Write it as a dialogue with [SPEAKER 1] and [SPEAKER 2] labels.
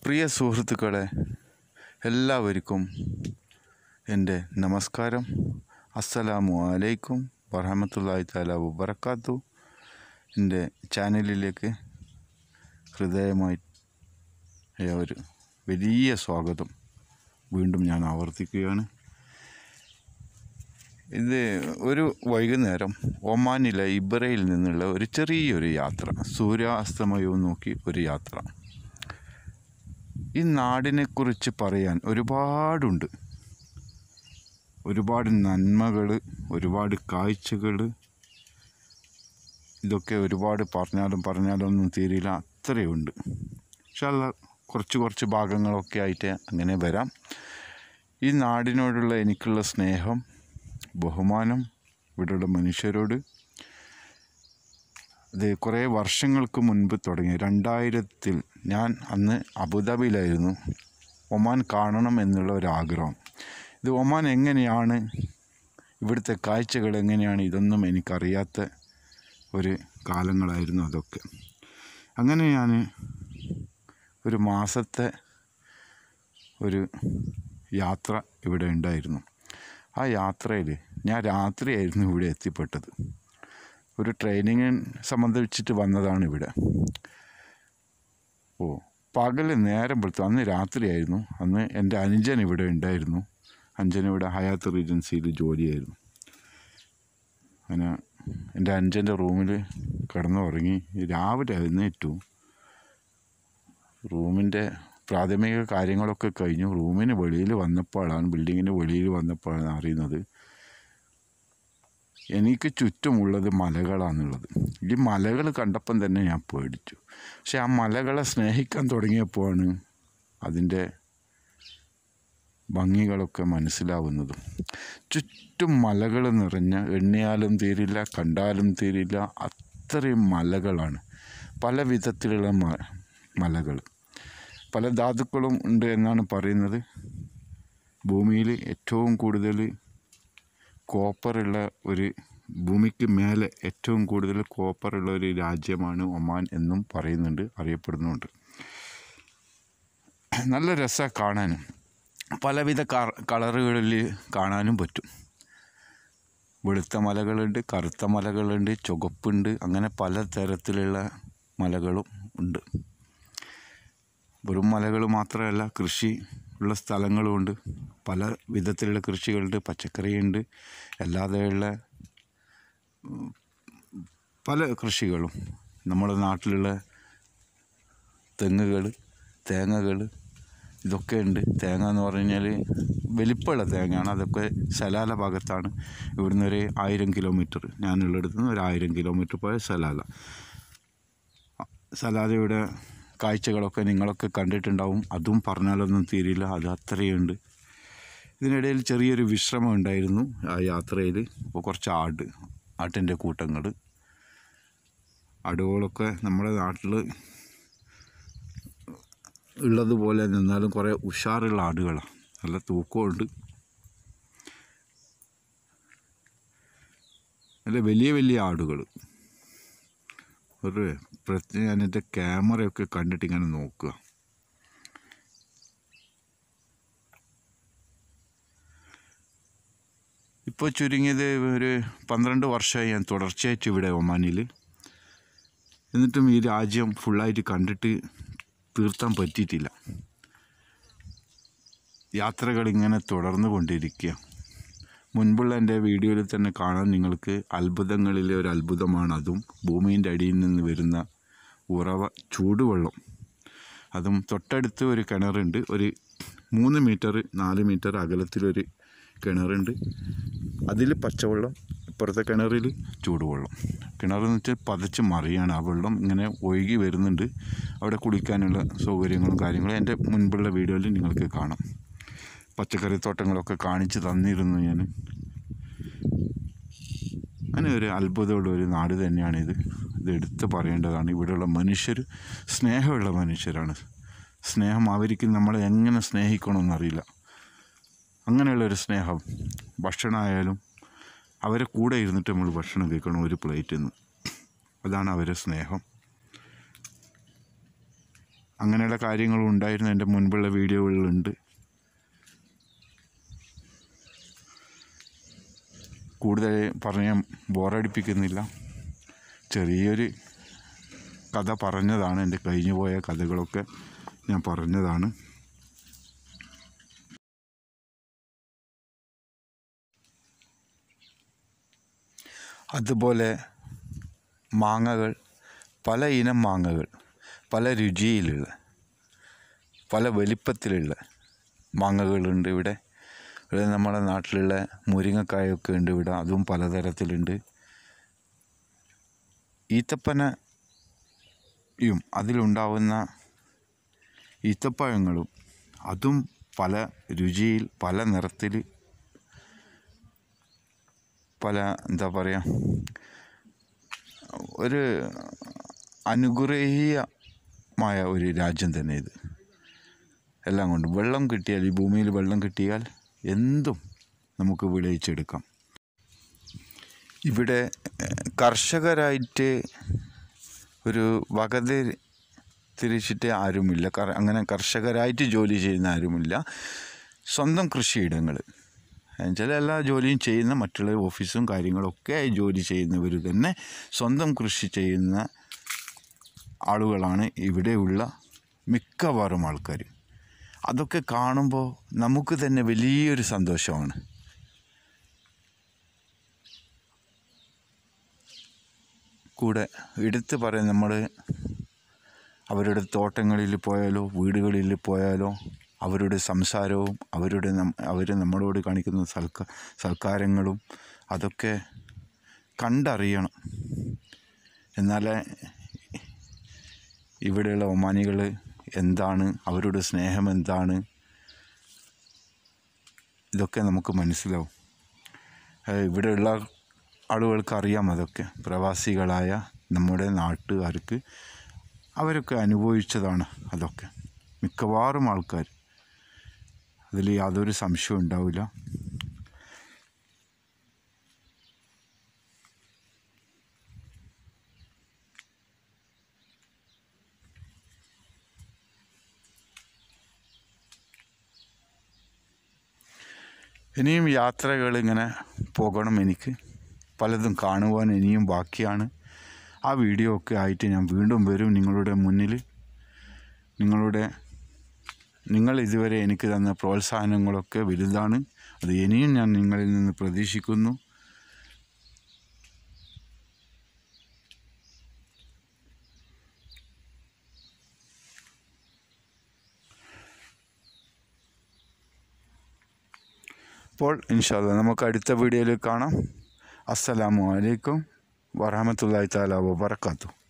[SPEAKER 1] പ്രിയ സുഹൃത്തുക്കളെ എല്ലാവർക്കും എൻ്റെ നമസ്കാരം അസ്സലാമു അലൈക്കും വറഹമത്തല്ലാഹി താല വബർക്കാത്തു എൻ്റെ ചാനലിലേക്ക് ഹൃദയമായി ഒരു വലിയ സ്വാഗതം വീണ്ടും ഞാൻ ആവർത്തിക്കുകയാണ് ഇത് ഒരു വൈകുന്നേരം ഒമാനിലെ ഇബ്രയിൽ നിന്നുള്ള ഒരു ചെറിയൊരു യാത്ര സൂര്യാസ്തമയവും നോക്കി ഒരു യാത്ര ഈ നാടിനെക്കുറിച്ച് പറയാൻ ഒരുപാടുണ്ട് ഒരുപാട് നന്മകൾ ഒരുപാട് കാഴ്ചകൾ ഇതൊക്കെ ഒരുപാട് പറഞ്ഞാലും പറഞ്ഞാലൊന്നും തീരില്ല അത്രയുണ്ട് പക്ഷെ അല്ല കുറച്ച് കുറച്ച് ഭാഗങ്ങളൊക്കെ ആയിട്ട് അങ്ങനെ വരാം ഈ നാടിനോടുള്ള എനിക്കുള്ള സ്നേഹം ബഹുമാനം ഇവിടെയുള്ള മനുഷ്യരോട് അത് കുറേ വർഷങ്ങൾക്ക് മുൻപ് തുടങ്ങി രണ്ടായിരത്തിൽ ഞാൻ അന്ന് അബുദാബിയിലായിരുന്നു ഒമാൻ കാണണം എന്നുള്ള ഒരു ആഗ്രഹം ഇത് ഒമാൻ എങ്ങനെയാണ് ഇവിടുത്തെ കാഴ്ചകൾ എങ്ങനെയാണ് ഇതൊന്നും എനിക്കറിയാത്ത ഒരു കാലങ്ങളായിരുന്നു അതൊക്കെ അങ്ങനെ ഞാൻ ഒരു മാസത്തെ ഒരു യാത്ര ഇവിടെ ഉണ്ടായിരുന്നു ആ യാത്രയിൽ ഞാൻ രാത്രിയായിരുന്നു ഇവിടെ എത്തിപ്പെട്ടത് ഒരു ട്രെയിനിങ് സംബന്ധിച്ചിട്ട് വന്നതാണ് ഇവിടെ ഓ പകൽ നേരം വെളുത്തു അന്ന് രാത്രിയായിരുന്നു അന്ന് എൻ്റെ അനുജൻ ഇവിടെ ഉണ്ടായിരുന്നു അനുജൻ ഇവിടെ ഹയാത്ത് റീജൻസിയിൽ ജോലിയായിരുന്നു അങ്ങനെ എൻ്റെ അനുജൻ്റെ റൂമിൽ കിടന്നുറങ്ങി രാവിലെ എഴുന്നേറ്റു റൂമിൻ്റെ പ്രാഥമിക കാര്യങ്ങളൊക്കെ കഴിഞ്ഞു റൂമിന് വെളിയിൽ വന്നപ്പോഴാണ് ബിൽഡിങ്ങിന് വെളിയിൽ വന്നപ്പോഴാണ് അറിയുന്നത് എനിക്ക് ചുറ്റുമുള്ളത് മലകളാണുള്ളത് ഈ മലകൾ കണ്ടപ്പം തന്നെ ഞാൻ പേടിച്ചു പക്ഷെ ആ മലകളെ സ്നേഹിക്കാൻ തുടങ്ങിയപ്പോഴാണ് അതിൻ്റെ ഭംഗികളൊക്കെ മനസ്സിലാവുന്നതും ചുറ്റും മലകൾ നിറഞ്ഞ എണ്ണിയാലും തീരില്ല കണ്ടാലും തീരില്ല അത്രയും മലകളാണ് പല വിധത്തിലുള്ള മ മലകൾ പല ധാതുക്കളും ഉണ്ട് എന്നാണ് പറയുന്നത് ഭൂമിയിൽ ഏറ്റവും കൂടുതൽ കോപ്പറുള്ള ഒരു ഭൂമിക്ക് മേലെ ഏറ്റവും കൂടുതൽ കോപ്പറുള്ള ഒരു രാജ്യമാണ് ഒമാൻ എന്നും പറയുന്നുണ്ട് അറിയപ്പെടുന്നുണ്ട് നല്ല രസമാണ് കാണാനും പലവിധ കളറുകളിൽ കാണാനും പറ്റും വെളുത്ത മലകളുണ്ട് കറുത്ത മലകളുണ്ട് ചുവപ്പുണ്ട് അങ്ങനെ പല തരത്തിലുള്ള മലകളും ഉണ്ട് വെറും മലകൾ മാത്രമല്ല കൃഷി ഉള്ള സ്ഥലങ്ങളുമുണ്ട് പല വിധത്തിലുള്ള കൃഷികളുണ്ട് പച്ചക്കറിയുണ്ട് അല്ലാതെയുള്ള പല കൃഷികളും നമ്മുടെ നാട്ടിലുള്ള തെങ്ങുകൾ തേങ്ങകൾ ഇതൊക്കെ ഉണ്ട് തേങ്ങ എന്ന് പറഞ്ഞു കഴിഞ്ഞാൽ വലിപ്പമുള്ള തേങ്ങയാണ് അതൊക്കെ സലാല ഭാഗത്താണ് ഇവിടുന്ന് ഒരു ആയിരം കിലോമീറ്റർ ഞാനുള്ളിടത്ത് നിന്ന് ഒരു ആയിരം കിലോമീറ്റർ പോയ സലാല സലാലയുടെ കാഴ്ചകളൊക്കെ നിങ്ങളൊക്കെ കണ്ടിട്ടുണ്ടാവും അതും പറഞ്ഞാലൊന്നും തീരില്ല അത് അത്രയുണ്ട് ഇതിനിടയിൽ ചെറിയൊരു വിശ്രമം ഉണ്ടായിരുന്നു ആ യാത്രയിൽ അപ്പോൾ കുറച്ച് ആട് ആട്ടിൻ്റെ കൂട്ടങ്ങൾ ആടുകളൊക്കെ നമ്മുടെ നാട്ടിൽ ഉള്ളതുപോലെ നിന്നാലും കുറേ ഉഷാറുള്ള ആടുകളാണ് നല്ല തൂക്കമുണ്ട് നല്ല വലിയ വലിയ ആടുകൾ ഒരു പ്രത്യേക ഞാൻ എൻ്റെ ക്യാമറയൊക്കെ കണ്ടിട്ട് ഇങ്ങനെ നോക്കുക ഇപ്പോൾ ചുരുങ്ങിയത് ഒരു പന്ത്രണ്ട് വർഷമായി ഞാൻ തുടർച്ചയായിട്ട് ഇവിടെ ഒമാനിൽ എന്നിട്ടും ഈ രാജ്യം ഫുള്ളായിട്ട് കണ്ടിട്ട് തീർത്താൻ പറ്റിയിട്ടില്ല യാത്രകൾ ഇങ്ങനെ തുടർന്നു കൊണ്ടിരിക്കുക മുൻപുള്ള എൻ്റെ വീഡിയോയിൽ തന്നെ കാണാൻ നിങ്ങൾക്ക് അത്ഭുതങ്ങളിലെ ഒരു അത്ഭുതമാണ് അതും ഭൂമിൻ്റെ അടിയിൽ നിന്ന് വരുന്ന ഉറവ ചൂടുവെള്ളം അതും തൊട്ടടുത്ത് ഒരു കിണറുണ്ട് ഒരു മൂന്ന് മീറ്റർ നാല് മീറ്റർ അകലത്തിലൊരു കിണറുണ്ട് അതിൽ പച്ചവെള്ളം ഇപ്പുറത്തെ കിണറിൽ ചൂടുവെള്ളം കിണറെന്ന് വെച്ചാൽ പതച്ച് മറിയാണ് ആ വെള്ളം ഇങ്ങനെ ഒഴുകി വരുന്നുണ്ട് അവിടെ കുളിക്കാനുള്ള സൗകര്യങ്ങളും കാര്യങ്ങളും എൻ്റെ മുൻപുള്ള വീഡിയോയിൽ നിങ്ങൾക്ക് കാണാം പച്ചക്കറി തോട്ടങ്ങളൊക്കെ കാണിച്ച് തന്നിരുന്നു ഞാൻ അങ്ങനെ ഒരു അത്ഭുതമുള്ള ഒരു നാട് തന്നെയാണിത് ഇത് എടുത്ത് പറയേണ്ടതാണ് ഇവിടെയുള്ള മനുഷ്യർ സ്നേഹമുള്ള മനുഷ്യരാണ് സ്നേഹം അവർക്ക് നമ്മളെ എങ്ങനെ സ്നേഹിക്കണമെന്നറിയില്ല അങ്ങനെയുള്ളൊരു സ്നേഹം ഭക്ഷണമായാലും അവരെ കൂടെ ഇരുന്നിട്ട് നമ്മൾ ഭക്ഷണം കഴിക്കണം ഒരു പ്ലേറ്റിൽ നിന്ന് അതാണ് അവരെ സ്നേഹം അങ്ങനെയുള്ള കാര്യങ്ങളും ഉണ്ടായിരുന്നു എൻ്റെ മുൻപുള്ള വീഡിയോകളിലുണ്ട് കൂടുതൽ പറഞ്ഞാൽ ബോറടിപ്പിക്കുന്നില്ല ചെറിയൊരു കഥ പറഞ്ഞതാണ് എൻ്റെ കഴിഞ്ഞു പോയ കഥകളൊക്കെ ഞാൻ പറഞ്ഞതാണ് അതുപോലെ മാങ്ങകൾ പല ഇനം മാങ്ങകൾ പല രുചിയിലുള്ള പല വലിപ്പത്തിലുള്ള മാങ്ങകളുണ്ട് ഇവിടെ ഇവിടെ നമ്മുടെ നാട്ടിലുള്ള മുരിങ്ങക്കായൊക്കെ ഉണ്ട് ഇവിടെ അതും പലതരത്തിലുണ്ട് ഈത്തപ്പനയും അതിലുണ്ടാവുന്ന ഈത്തപ്പഴങ്ങളും അതും പല രുചിയിൽ പല നിറത്തിൽ പല എന്താ പറയുക ഒരു അനുഗ്രഹീയമായ ഒരു രാജ്യം തന്നെ ഇത് എല്ലാം കൊണ്ടും വെള്ളം കിട്ടിയാൽ ഈ ഭൂമിയിൽ വെള്ളം കിട്ടിയാൽ എന്തും നമുക്ക് വിളയിച്ചെടുക്കാം ഇവിടെ ഏഹ്, കർഷകരായിട്ട് ഒരു വകതി തിരിച്ചിട്ട് ആരുമില്ല കർ അങ്ങനെ കർഷകരായിട്ട് ജോലി ചെയ്യുന്ന ആരുമില്ല സ്വന്തം കൃഷിയിടങ്ങൾ എന്നുവെച്ചാൽ എല്ലാ ജോലിയും ചെയ്യുന്ന മറ്റുള്ള ഓഫീസും കാര്യങ്ങളൊക്കെ ആയി ജോലി ചെയ്യുന്നവർ തന്നെ സ്വന്തം കൃഷി ചെയ്യുന്ന ആളുകളാണ് ഇവിടെയുള്ള മിക്കവാറും ആൾക്കാർ അതൊക്കെ കാണുമ്പോൾ നമുക്ക് തന്നെ വലിയൊരു സന്തോഷമാണ് കൂടെ എടുത്ത് പറയാൻ നമ്മൾ അവരുടെ തോട്ടങ്ങളിൽ പോയാലോ വീടുകളിൽ പോയാലോ അവരുടെ സംസാരവും അവരുടെ അവർ നമ്മളോട് കാണിക്കുന്ന സൽക്ക സൽക്കാരങ്ങളും അതൊക്കെ കണ്ടറിയണം എന്നാലേ ഇവിടെയുള്ള ഒമാനികൾ എന്താണ് അവരുടെ സ്നേഹം എന്താണ് ഇതൊക്കെ നമുക്ക് മനസ്സിലാവും ഏഹ് ഇവിടെയുള്ള ആളുകൾക്ക് അറിയാം അതൊക്കെ പ്രവാസികളായ നമ്മുടെ നാട്ടുകാർക്ക് അവരൊക്കെ അനുഭവിച്ചതാണ് അതൊക്കെ മിക്കവാറും ആൾക്കാർ അതിൽ യാതൊരു സംശയവും ഉണ്ടാവില്ല ഇനിയും യാത്രകൾ ഇങ്ങനെ പോകണം എനിക്ക് പലതും കാണുവാൻ ഇനിയും ബാക്കിയാണ് ആ വീഡിയോ ഒക്കെ ആയിട്ട് ഞാൻ വീണ്ടും വരും നിങ്ങളുടെ മുന്നിൽ നിങ്ങളുടെ നിങ്ങൾ ഇതുവരെ എനിക്ക് തന്ന പ്രോത്സാഹനങ്ങളൊക്കെ വലുതാണ് അത് ഇനിയും ഞാൻ നിങ്ങളിൽ നിന്ന് പ്രതീക്ഷിക്കുന്നു അപ്പോൾ ഇൻഷാല്ല നമുക്ക് അടുത്ത വീഡിയോയിൽ കാണാം അസ്സലാമു അലൈക്കും വറഹമത്തല്ലാഹി താല വബർക്കാത്തു